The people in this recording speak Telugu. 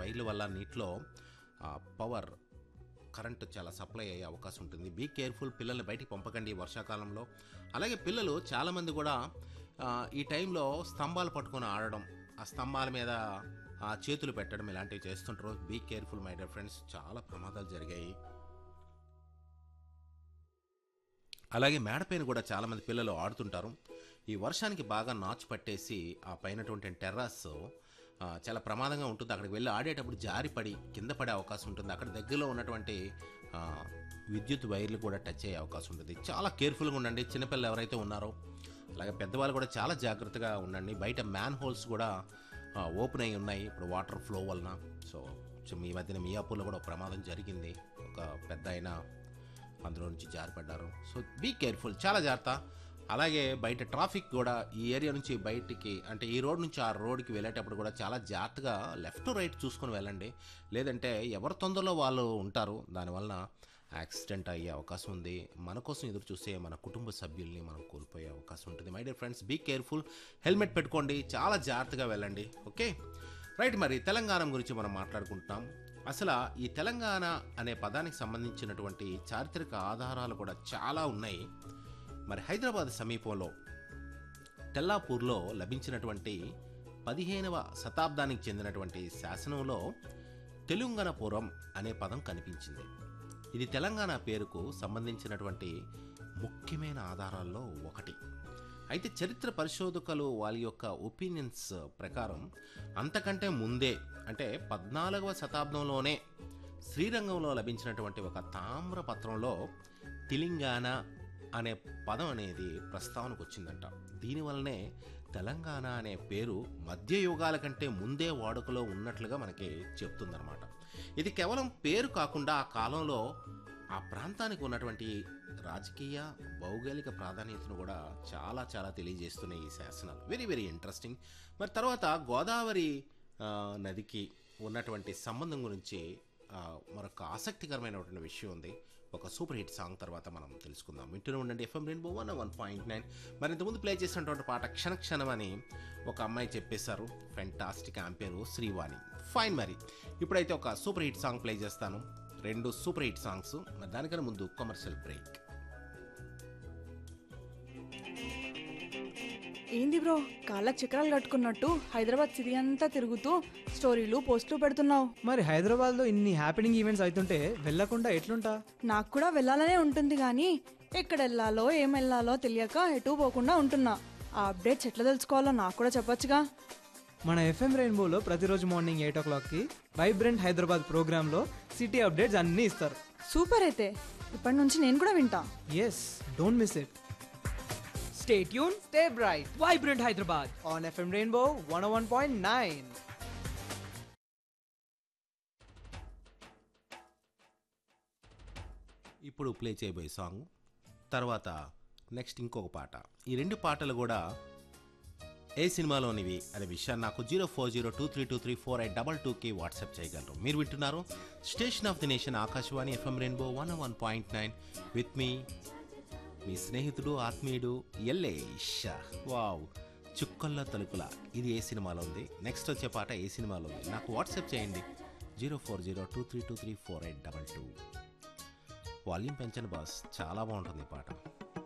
వైర్ల వల్ల నీటిలో ఆ, పవర్ కరెంటు చాలా సప్లై అయ్యే అవకాశం ఉంటుంది బీ కేర్ఫుల్ పిల్లల్ని బయటికి పంపకండి ఈ వర్షాకాలంలో అలాగే పిల్లలు చాలామంది కూడా ఆ, ఈ టైంలో స్తంభాలు పట్టుకొని ఆడడం ఆ స్తంభాల మీద ఆ చేతులు పెట్టడం ఇలాంటివి చేస్తుంటారు be careful my dear friends చాలా ప్రమాదాలు జరిగాయి అలాగే మేడపైన కూడా చాలామంది పిల్లలు ఆడుతుంటారు ఈ వర్షానికి బాగా నాచు పట్టేసి ఆ పైనటువంటి టెర్రస్ ఆ, చాలా ప్రమాదంగా ఉంటుంది అక్కడికి వెళ్ళి ఆడేటప్పుడు జారిపడి కింద పడే అవకాశం ఉంటుంది అక్కడ దగ్గరలో ఉన్నటువంటి ఆ, విద్యుత్ వైర్లు కూడా టచ్ అయ్యే అవకాశం ఉంటుంది చాలా కేర్ఫుల్గా ఉండండి చిన్నపిల్లలు ఎవరైతే ఉన్నారో అలాగే పెద్దవాళ్ళు కూడా చాలా జాగ్రత్తగా ఉండండి బయట మ్యాన్ హోల్స్ కూడా ఆ, ఓపెన్ అయి ఉన్నాయి ఇప్పుడు వాటర్ ఫ్లో వలన సో సో మీ మధ్యన మియాపూర్లో కూడా ఒక ప్రమాదం జరిగింది ఒక పెద్ద ఆయన అందులో నుంచి జారిపడ్డారు సో బీ కేర్ఫుల్ చాలా జాగ్రత్త అలాగే బయట ట్రాఫిక్ కూడా ఈ ఏరియా నుంచి బయటికి అంటే ఈ రోడ్ నుంచి ఆ రోడ్కి వెళ్ళేటప్పుడు కూడా చాలా జాగ్రత్తగా లెఫ్ట్ రైట్ చూసుకొని వెళ్ళండి లేదంటే ఎవరి తొందరలో వాళ్ళు ఉంటారు దానివల్ల యాక్సిడెంట్ అయ్యే అవకాశం ఉంది మన కోసం ఎదురు చూసే మన కుటుంబ సభ్యుల్ని మనం కోల్పోయే అవకాశం ఉంటుంది my dear friends be careful helmet పెట్టుకోండి చాలా జాగ్రత్తగా వెళ్ళండి ఓకే రైట్ మరి తెలంగాణ గురించి మనం మాట్లాడుకుంటున్నాం అసలు ఈ తెలంగాణ అనే పదానికి సంబంధించినటువంటి చారిత్రక ఆధారాలు కూడా చాలా ఉన్నాయి మరి హైదరాబాద్ సమీపంలో తెల్లాపూర్లో లభించినటువంటి పదిహేనవ శతాబ్దానికి చెందినటువంటి శాసనంలో తెలంగాణపురం అనే పదం కనిపించింది ఇది తెలంగాణ పేరుకు సంబంధించినటువంటి ముఖ్యమైన ఆధారాల్లో ఒకటి అయితే చరిత్ర పరిశోధకులు వాళ్ళ యొక్క ఒపీనియన్స్ ప్రకారం అంతకంటే ముందే అంటే పద్నాలుగవ శతాబ్దంలోనే శ్రీరంగంలో లభించినటువంటి ఒక తామ్ర పత్రంలో తెలంగాణ అనే పదం అనేది ప్రస్తావనకు వచ్చిందంట దీనివల్లనే తెలంగాణ అనే పేరు మధ్యయుగాల కంటే ముందే వాడుకలో ఉన్నట్లుగా మనకి చెప్తుందన్నమాట ఇది కేవలం పేరు కాకుండా ఆ కాలంలో ఆ ప్రాంతానికి ఉన్నటువంటి రాజకీయ భౌగోళిక ప్రాధాన్యతను కూడా చాలా చాలా తెలియజేస్తున్నాయి ఈ శాసనాలు వెరీ వెరీ ఇంట్రెస్టింగ్ మరి తర్వాత గోదావరి ఆ, నదికి ఉన్నటువంటి సంబంధం గురించి ఆ, మరొక ఆసక్తికరమైనటువంటి విషయం ఉంది ఒక సూపర్ హిట్ సాంగ్ తర్వాత మనం తెలుసుకుందాం వింటూనే ఉండండి FM rainbow one one point nine మరి ఇంతకుముందు ప్లే చేసినటువంటి పాట క్షణ క్షణం అని ఒక అమ్మాయి చెప్పేశారు ఫెంటాస్టిక్ ఆంపేరు శ్రీవాణి ఫైన్ మరి ఇప్పుడైతే ఒక సూపర్ హిట్ సాంగ్ ప్లే చేస్తాను రెండు సూపర్ హిట్ సాంగ్స్ మరి దానికన్నా ముందు కమర్షియల్ బ్రేక్ ఏంది బ్రో కాళ్ళకి చక్రాలు కట్టుకున్నట్టు హైదరాబాద్ సిటీ అంతా తిరుగుతూ స్టోరీలు పోస్టులు పెడుతున్నావు మరి హైదరాబాద్లో ఇన్ని హ్యాపెనింగ్ ఈవెంట్స్ అవుతుంటే వెళ్ళకుండా ఎట్లుంటా నాకు కూడా వెళ్ళాలనే ఉంటుంది కానీ ఎక్కడ వెళ్ళాలో ఏం వెళ్ళాలో తెలియక ఎటు పోకుండా ఉంటున్నా ఆ అప్డేట్స్ ఎట్లా తెలుసుకోవాలో నాకు కూడా చెప్పొచ్చుగా మన ఎఫ్ఎం రెయిన్బోలో ప్రతిరోజు మార్నింగ్ ఎయిట్ ఓ క్లాక్కి వైబ్రెంట్ హైదరాబాద్ ప్రోగ్రాంలో సిటీ అప్డేట్స్ అన్నీ ఇస్తారు సూపర్ అయితే ఇప్పటి నుంచి నేను కూడా వింటా yes don't miss it Stay tuned, stay bright Vibrant Hyderabad. On FM rainbow one one point nine ఇప్పుడు ప్లే చేయబోయే సాంగ్ తర్వాత నెక్స్ట్ ఇంకొక పాట ఈ రెండు పాటలు కూడా ఏ సినిమాలోనివి అనే విషయాన్ని నాకు zero four zero two three two three four eight double టూకి వాట్సాప్ చేయగలరు మీరు వింటున్నారు station of the nation Akashvani FM rainbow one one point nine with మీ మీ స్నేహితుడు ఆత్మీయుడు ఎల్లేష్ వావ్ చుక్కల్లో తలుపుల ఇది ఏ సినిమాలో ఉంది నెక్స్ట్ వచ్చే పాట ఏ సినిమాలో ఉంది నాకు వాట్సాప్ చేయండి zero four zero two three two three four eight double two volume పెంచండి బాస్ చాలా బాగుంటుంది ఈ పాట